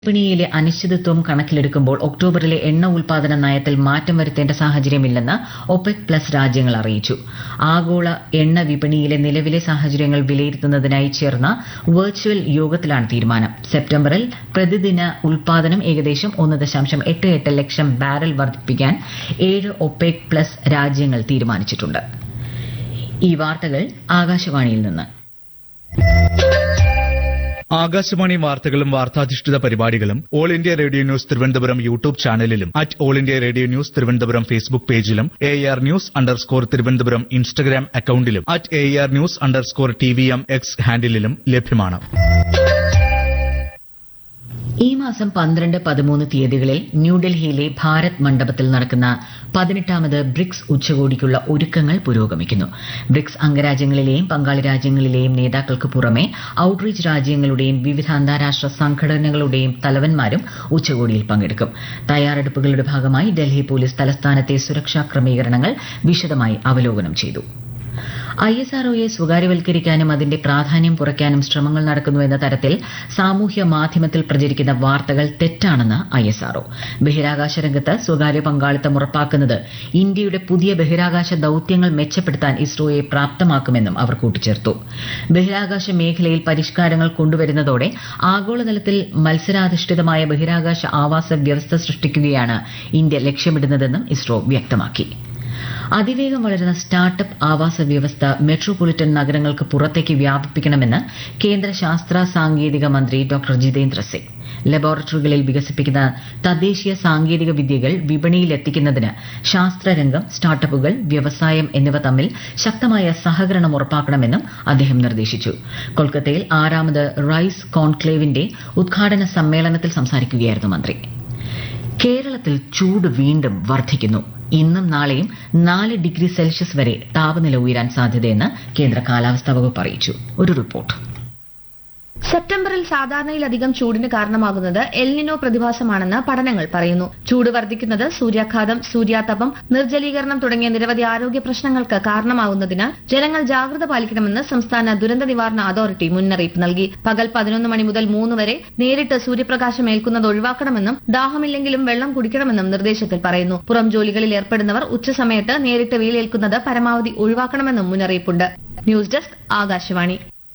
വിപണിയിലെ അനിശ്ചിതത്വം കണക്കിലെടുക്കുമ്പോൾ ഒക്ടോബറിലെ എണ്ണ ഉൽപാദന നയത്തിൽ മാറ്റം വരുത്തേണ്ട സാഹചര്യമില്ലെന്ന് ഒപെക് പ്ലസ് രാജ്യങ്ങൾ അറിയിച്ചു ആഗോള എണ്ണ വിപണിയിലെ നിലവിലെ സാഹചര്യങ്ങൾ വിലയിരുത്തുന്നതിനായി ചേർന്ന വെർച്വൽ യോഗത്തിലാണ് തീരുമാനം സെപ്റ്റംബറിൽ പ്രതിദിന ഉൽപാദനം ഏകദേശം ഒന്ന് ദശാംശം എട്ട് എട്ട് ലക്ഷം ബാരൽ വർദ്ധിപ്പിക്കാൻ ഏഴ് ഒപെക് പ്ലസ് രാജ്യങ്ങൾ തീരുമാനിച്ചിട്ടുണ്ട് ഈ വാർത്തകൾ ആകാശവാണിയിൽ നിന്ന് ആകാശവാണി വാർത്തകളും വാർത്താധിഷ്ഠിത പരിപാടികളും All India Radio news Thiruvananthapuram YouTube ചാനലിലും at All India Radio news Thiruvananthapuram Facebook പേജിലും A R news underscore Thiruvananthapuram Instagram അക്കൌണ്ടിലും at A R news underscore T V M X ഹാൻഡിലും ലഭ്യമാണ് ഈ മാസം പന്ത്രണ്ട് പതിമൂന്ന് തീയതികളിൽ ന്യൂഡൽഹിയിലെ ഭാരത് മണ്ഡപത്തിൽ നടക്കുന്ന പതിനെട്ടാമത് ബ്രിക്സ് ഉച്ചകോടിക്കുള്ള ഒരുക്കങ്ങൾ പുരോഗമിക്കുന്നു ബ്രിക്സ് അംഗരാജ്യങ്ങളിലെയും പങ്കാളി രാജ്യങ്ങളിലെയും നേതാക്കൾക്ക് പുറമെ ഔട്ട്റീച്ച് രാജ്യങ്ങളുടെയും വിവിധ അന്താരാഷ്ട്ര സംഘടനകളുടെയും തലവന്മാരും ഉച്ചകോടിയിൽ പങ്കെടുക്കും തയ്യാറെടുപ്പുകളുടെ ഭാഗമായി ഡൽഹി പോലീസ് തലസ്ഥാനത്തെ സുരക്ഷാ ക്രമീകരണങ്ങൾ വിശദമായി അവലോകനം ചെയ്തു ഐ എസ് ആർഒയെ സ്വകാര്യവൽക്കരിക്കാനും അതിന്റെ പ്രാധാന്യം കുറയ്ക്കാനും ശ്രമങ്ങൾ നടക്കുന്നുവെന്ന തരത്തിൽ സാമൂഹ്യ മാധ്യമത്തിൽ പ്രചരിക്കുന്ന വാർത്തകൾ തെറ്റാണെന്ന് ഐ എസ് ആർഒ ബഹിരാകാശ രംഗത്ത് സ്വകാര്യ പങ്കാളിത്തം ഉറപ്പാക്കുന്നത് ഇന്ത്യയുടെ പുതിയ ബഹിരാകാശ ദൌത്യങ്ങൾ മെച്ചപ്പെടുത്താൻ ഇസ്രോയെ പ്രാപ്തമാക്കുമെന്നും അവർ കൂട്ടിച്ചേർത്തു ബഹിരാകാശ മേഖലയിൽ പരിഷ്കാരങ്ങൾ കൊണ്ടുവരുന്നതോടെ ആഗോളതലത്തിൽ മത്സരാധിഷ്ഠിതമായ ബഹിരാകാശ ആവാസ വ്യവസ്ഥ സൃഷ്ടിക്കുകയാണ് ഇന്ത്യ ലക്ഷ്യമിടുന്നതെന്നും ഇസ്രോ വ്യക്തമാക്കി അതിവേഗം വളരുന്ന സ്റ്റാർട്ടപ്പ് ആവാസ വ്യവസ്ഥ മെട്രോപൊളിറ്റൻ നഗരങ്ങൾക്ക് പുറത്തേക്ക് വ്യാപിപ്പിക്കണമെന്ന് കേന്ദ്ര ശാസ്ത്ര സാങ്കേതിക മന്ത്രി ഡോക്ടർ ജിതേന്ദ്ര സിംഗ് ലബോറട്ടറികളിൽ വികസിപ്പിക്കുന്ന തദ്ദേശീയ സാങ്കേതിക വിദ്യകൾ വിപണിയിലെത്തിക്കുന്നതിന് ശാസ്ത്രരംഗം സ്റ്റാർട്ടപ്പുകൾ വ്യവസായം എന്നിവ തമ്മിൽ ശക്തമായ സഹകരണം ഉറപ്പാക്കണമെന്നും അദ്ദേഹം നിർദ്ദേശിച്ചു കൊൽക്കത്തയിൽ ആറാമത് റൈസ് കോൺക്ലേവിന്റെ ഉദ്ഘാടന സമ്മേളനത്തിൽ സംസാരിക്കുകയായിരുന്നു മന്ത്രി കേരളത്തിൽ ചൂട് വീണ്ടും വർദ്ധിക്കുന്നു ഇന്നും നാളെയും നാല് ഡിഗ്രി സെൽഷ്യസ് വരെ താപനില ഉയരാൻ സാധ്യതയെന്ന് കേന്ദ്ര കാലാവസ്ഥാ വകുപ്പ് അറിയിച്ചു ഒരു റിപ്പോർട്ട് സെപ്റ്റംബറിൽ സാധാരണയിലധികം ചൂടിന് കാരണമാകുന്നത് എൽനിനോ പ്രതിഭാസമാണെന്ന് പഠനങ്ങൾ പറയുന്നു ചൂട് വർദ്ധിക്കുന്നത് സൂര്യാഘാതം സൂര്യാതപം നിർജ്ജലീകരണം തുടങ്ങിയ നിരവധി ആരോഗ്യ പ്രശ്നങ്ങൾക്ക് കാരണമാകുന്നതിനാൽ ജനങ്ങൾ ജാഗ്രത പാലിക്കണമെന്ന് സംസ്ഥാന ദുരന്ത നിവാരണ അതോറിറ്റി മുന്നറിയിപ്പ് നൽകി പകൽ പതിനൊന്ന് മണി മുതൽ മൂന്ന് വരെ നേരിട്ട് സൂര്യപ്രകാശം ഏൽക്കുന്നത് ഒഴിവാക്കണമെന്നും ദാഹമില്ലെങ്കിലും വെള്ളം കുടിക്കണമെന്നും നിർദ്ദേശത്തിൽ പറയുന്നു പുറം ജോലികളിൽ ഏർപ്പെടുന്നവർ ഉച്ചസമയത്ത് നേരിട്ട് വെയിലേൽക്കുന്നത് പരമാവധി ഒഴിവാക്കണമെന്നും മുന്നറിയിപ്പുണ്ട് ന്യൂസ് ഡെസ്ക് ആകാശവാണി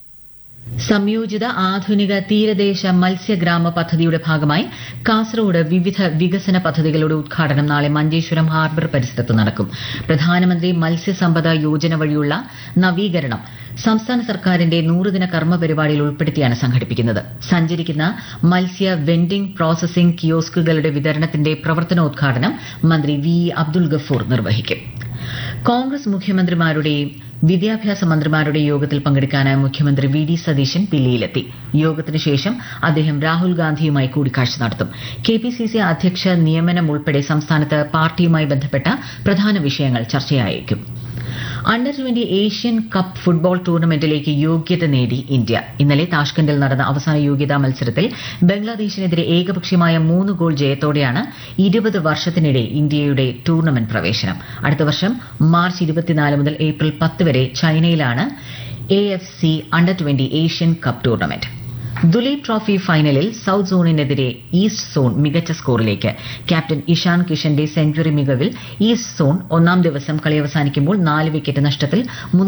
സംയോജിത ആധുനിക തീരദേശ മത്സ്യഗ്രാമ പദ്ധതിയുടെ ഭാഗമായി കാസർഗോഡ് വിവിധ വികസന പദ്ധതികളുടെ ഉദ്ഘാടനം നാളെ മഞ്ചേശ്വരം ഹാർബർ പരിസരത്ത് നടക്കും പ്രധാനമന്ത്രി മത്സ്യസമ്പദ യോജന വഴിയുള്ള നവീകരണം സംസ്ഥാന സർക്കാരിന്റെ നൂറുദിന കർമ്മ പരിപാടിയിൽ ഉൾപ്പെടുത്തിയാണ് സംഘടിപ്പിക്കുന്നത് സഞ്ചരിക്കുന്ന മത്സ്യ വെൻഡിംഗ് പ്രോസസിംഗ് കിയോസ്കുകളുടെ വിതരണത്തിന്റെ പ്രവർത്തനോദ്ഘാടനം മന്ത്രി വി അബ്ദുൾ ഗഫൂർ നിർവഹിക്കും കോൺഗ്രസ് മുഖ്യമന്ത്രിമാരുടെയും വിദ്യാഭ്യാസ മന്ത്രിമാരുടെ യോഗത്തിൽ പങ്കെടുക്കാനായി മുഖ്യമന്ത്രി വി ഡി സതീശൻ ദില്ലിയിലെത്തി യോഗത്തിന് ശേഷം അദ്ദേഹം രാഹുൽ ഗാന്ധിയുമായി കൂടിക്കാഴ്ച നടത്തും കെ പി സി സി അധ്യക്ഷ നിയമനം ഉൾപ്പെടെ സംസ്ഥാനത്ത് പാർട്ടിയുമായി ബന്ധപ്പെട്ട പ്രധാന വിഷയങ്ങൾ ചർച്ചയായേക്കും under twenty Asian cup football ടൂർണമെന്റിലേക്ക് യോഗ്യത നേടി ഇന്ത്യ ഇന്നലെ താഷ്കണ്ടിൽ നടന്ന അവസാന യോഗ്യതാ മത്സരത്തിൽ ബംഗ്ലാദേശിനെതിരെ ഏകപക്ഷീയമായ മൂന്ന് ഗോൾ ജയത്തോടെയാണ് ഇരുപത് വർഷത്തിനിടെ ഇന്ത്യയുടെ ടൂർണമെന്റ് പ്രവേശനം അടുത്ത വർഷം മാർച്ച് ഇരുപത്തിനാല് മുതൽ ഏപ്രിൽ പത്ത് വരെ ചൈനയിലാണ് A F C under twenty Asian cup tournament Duleep trophy ഫൈനലിൽ സൌത്ത് സോണിനെതിരെ ഈസ്റ്റ് സോൺ മികച്ച സ്കോറിലേക്ക് ക്യാപ്റ്റൻ ഇഷാൻ കിഷന്റെ സെഞ്ചുറി മികവിൽ ഈസ്റ്റ് സോൺ ഒന്നാം ദിവസം കളി അവസാനിക്കുമ്പോൾ നാല് വിക്കറ്റ് നഷ്ടത്തിൽ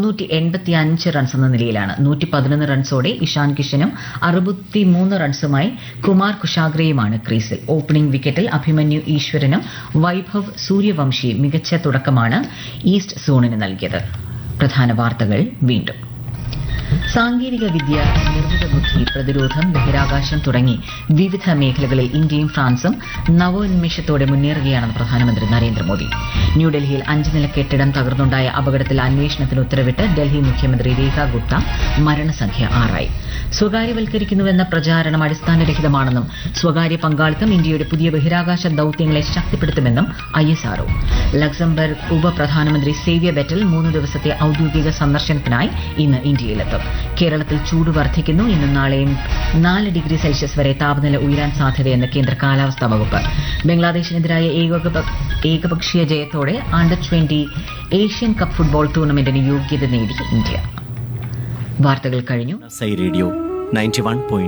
റൺസ് എന്ന നിലയിലാണ് റൺസോടെ ഇഷാൻ കിഷനും അറുപത്തിമൂന്ന് റൺസുമായി കുമാർ കുശാഗ്രയുമാണ് ക്രീസിൽ ഓപ്പണിംഗ് വിക്കറ്റിൽ അഭിമന്യു ഈശ്വരനും വൈഭവ് സൂര്യവംശി മികച്ച തുടക്കമാണ് ഈസ്റ്റ് സോണിന് നൽകിയത് പ്രധാന വാർത്തകൾ വീണ്ടും സാങ്കേതിക വിദ്യ നിർമ്മിത ബുദ്ധി പ്രതിരോധം ബഹിരാകാശം തുടങ്ങി വിവിധ മേഖലകളിൽ ഇന്ത്യയും ഫ്രാൻസും നവോന്മേഷത്തോടെ മുന്നേറുകയാണെന്ന് പ്രധാനമന്ത്രി നരേന്ദ്രമോദി ന്യൂഡൽഹിയിൽ അഞ്ച് നില കെട്ടിടം തകർന്നുണ്ടായ അപകടത്തിൽ അന്വേഷണത്തിന് ഉത്തരവിട്ട് ഡൽഹി മുഖ്യമന്ത്രി രേഖ ഗുപ്ത മരണസംഖ്യ ആറായി സ്വകാര്യവൽക്കരിക്കുന്നുവെന്ന പ്രചാരണം അടിസ്ഥാനരഹിതമാണെന്നും സ്വകാര്യ പങ്കാളിത്തം ഇന്ത്യയുടെ പുതിയ ബഹിരാകാശ ദൌത്യങ്ങളെ ശക്തിപ്പെടുത്തുമെന്നും ഐ എസ് ആർഒ ലക്സംബർഗ് ഉപപ്രധാനമന്ത്രി സേവ്യ ബെറ്റൽ മൂന്ന് ദിവസത്തെ ഔദ്യോഗിക സന്ദർശനത്തിനായി ഇന്ന് ഇന്ത്യയിലെത്തും കേരളത്തിൽ ചൂട് വർദ്ധിക്കുന്നു ഇന്നും നാളെയും നാല് ഡിഗ്രി സെൽഷ്യസ് വരെ താപനില ഉയരാൻ സാധ്യതയെന്ന് കേന്ദ്ര കാലാവസ്ഥാ വകുപ്പ് ബംഗ്ലാദേശിനെതിരായ ഏകോപ- ഏകപക്ഷീയ ജയത്തോടെ under twenty Asian cup football ടൂർണമെന്റിന് യോഗ്യത നേടി ഇന്ത്യ വാർത്തകൾ കഴിഞ്ഞു സൈ റേഡിയോ നയൻറ്റി വൺ പോയിന്റ്